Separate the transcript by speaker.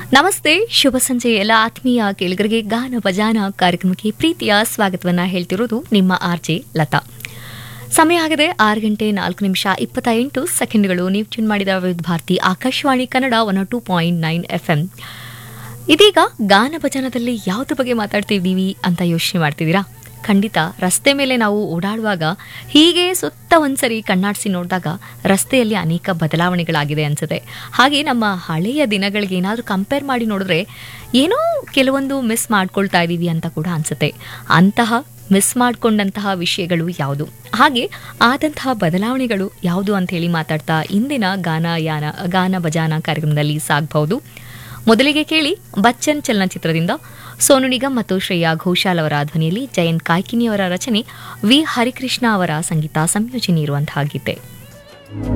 Speaker 1: ನಮಸ್ತೆ ಶುಭ ಸಂಜೆ ಎಲ್ಲ ಆತ್ಮೀಯ ಕೇಳಿಗರಿಗೆ ಗಾನ ಭಜಾನ ಕಾರ್ಯಕ್ರಮಕ್ಕೆ ಪ್ರೀತಿಯ ಸ್ವಾಗತವನ್ನ ಹೇಳ್ತಿರೋದು ನಿಮ್ಮ ಆರ್ಜೆ ಲತಾ ಸಮಯ ಆಗಿದೆ ಆರು ಗಂಟೆ ನಾಲ್ಕು ನಿಮಿಷ ಇಪ್ಪತ್ತ ಎಂಟು ಸೆಕೆಂಡ್ಗಳು ನೀವು ಟ್ಯೂನ್ ಮಾಡಿದ Vividh Bharati Akashvani Kannada one two point nine F M ಇದೀಗ ಗಾನ ಭಜನದಲ್ಲಿ ಯಾವುದ್ರ ಬಗ್ಗೆ ಮಾತಾಡ್ತಿದ್ದೀವಿ ಅಂತ ಯೋಚನೆ ಮಾಡ್ತಿದ್ದೀರಾ ಖಂಡಿತ ರಸ್ತೆ ಮೇಲೆ ನಾವು ಓಡಾಡುವಾಗ ಹೀಗೆ ಸುತ್ತ ಒಂದ್ಸರಿ ಕಣ್ಣಾಡಿಸಿ ನೋಡಿದಾಗ ರಸ್ತೆಯಲ್ಲಿ ಅನೇಕ ಬದಲಾವಣೆಗಳಾಗಿದೆ ಅನ್ಸುತ್ತೆ ಹಾಗೆ ನಮ್ಮ ಹಳೆಯ ದಿನಗಳಿಗೆ ಏನಾದರೂ ಕಂಪೇರ್ ಮಾಡಿ ನೋಡಿದ್ರೆ ಏನೋ ಕೆಲವೊಂದು ಮಿಸ್ ಮಾಡ್ಕೊಳ್ತಾ ಇದ್ದೀವಿ ಅಂತ ಕೂಡ ಅನ್ಸುತ್ತೆ ಅಂತಹ ಮಿಸ್ ಮಾಡಿಕೊಂಡಂತಹ ವಿಷಯಗಳು ಯಾವುದು ಹಾಗೆ ಆದಂತಹ ಬದಲಾವಣೆಗಳು ಯಾವುದು ಅಂತ ಹೇಳಿ ಮಾತಾಡ್ತಾ ಇಂದಿನ ಗಾನಯಾನ ಗಾನ ಭಜಾನ ಕಾರ್ಯಕ್ರಮದಲ್ಲಿ ಸಾಗಬಹುದು ಮೊದಲಿಗೆ ಕೇಳಿ ಬಚ್ಚನ್ ಚಲನಚಿತ್ರದಿಂದ ಸೋನು ನಿಗಮ್ ಮತ್ತು ಶ್ರೇಯಾ ಘೋಷಾಲ್ ಅವರ ಧ್ವನಿಯಲ್ಲಿ ಜಯಂತ್ ಕಾಯ್ಕಿನಿ ಅವರ ರಚನೆ ವಿ ಹರಿಕೃಷ್ಣ ಅವರ ಸಂಗೀತ ಸಂಯೋಜನೆ ಇರುವಂತಹ ಗೀತೆ